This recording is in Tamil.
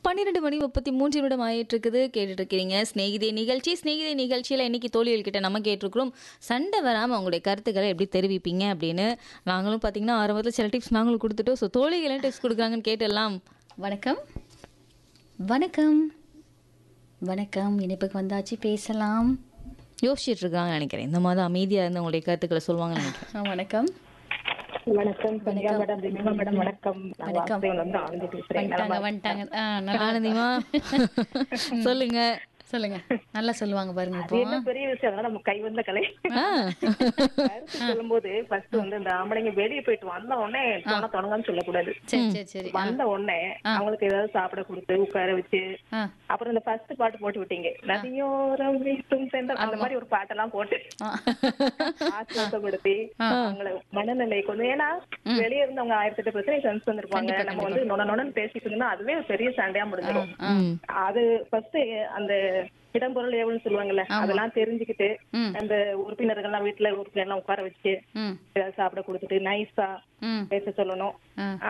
பன்னிரெண்டு மணி முப்பத்தி மூன்று நிமிடம் ஆயிட்டு இருக்குது கேட்டுட்டு இருக்கிறீங்க ஸ்நேகிதே நிகழ்ச்சி ஸ்நேகிதே நிகழ்ச்சியில் இன்னைக்கு தோழிகள் கிட்ட நம்ம கேட்டிருக்கிறோம் சண்டை வராமல் உங்களுடைய கருத்துக்களை எப்படி தெரிவிப்பீங்க அப்படின்னு நாங்களும் பார்த்தீங்கன்னா ஆரம்பத்தில் சில டிப்ஸ் நாங்களும் கொடுத்துட்டோம் ஸோ தோழிகள் என்ன டிப்ஸ் கொடுக்குறாங்கன்னு கேட்டுடலாம் வணக்கம் வணக்கம் வணக்கம் இணைப்புக்கு வந்தாச்சு பேசலாம் யோசிச்சுட்டு இருக்காங்கன்னு நினைக்கிறேன் இந்த மாதிரி அமைதியாக இருந்து உங்களுடைய கருத்துக்களை சொல்லுவாங்கன்னு நினைக்கிறேன் ஆ, வணக்கம் வணக்கம் சந்தியா மேடம் தினிமா மேடம் வணக்கம் நான் வணக்கம். வாசுதேவன் வந்து ஆனந்தி பேசுறேன் வந்துட்டாங்க வந்துட்டாங்க ஆ, நல்லா ஆனந்திமா சொல்லுங்க சொல்லுங்க நல்லா சொல்லுவாங்க பாருங்க அது இப்போ என்ன பெரிய விஷயம் அதெல்லாம் நம்ம கை வந்த கலை ஆ கருத்து சொல்லும்போது ஃபர்ஸ்ட் வந்து இந்த ஆம்பளைங்க வெளியே போயிட்டு வந்த உடனே தொண தொடங்கன்னு சொல்லக்கூடாது சரி சரி சரி ஆ, வந்த உடனே அவங்களுக்கு ஏதாவது சாப்பிட கொடுத்து உட்கார வச்சு ஆ, அப்புறம் இந்த ஃபர்ஸ்ட் பாட்டு போட்டு விட்டீங்க நதியோரம் வீசும் சென்ற அந்த மாதிரி ஒரு பாட்டெல்லாம் போட்டு ஆ. ஆசுவாசப்படுத்தி அவங்கள மனநிலை கொஞ்சம் ஏன்னா வெளியே இருந்து அவங்க ஆயிரத்தி எட்டு பிரச்சனை சென்ஸ் வந்திருப்பாங்க நம்ம வந்து நொன நொனன்னு பேசிட்டு இருந்தா அதுவே ஒரு பெரிய சண்டையா முடிஞ்சிடும் ம் அது ஃபர்ஸ்ட் அந்த இடம்பொருள் ஏவல்னு சொல்லுவாங்கல்ல அதெல்லாம் தெரிஞ்சுக்கிட்டு ம். அந்த உறுப்பினர்கள்லாம் வீட்டுல உறுப்பினர் எல்லாம் உட்கார வச்சு ம் ஏதாவது சாப்பிட கொடுத்துட்டு நைஸா ம் பேச சொல்லணும் ஆ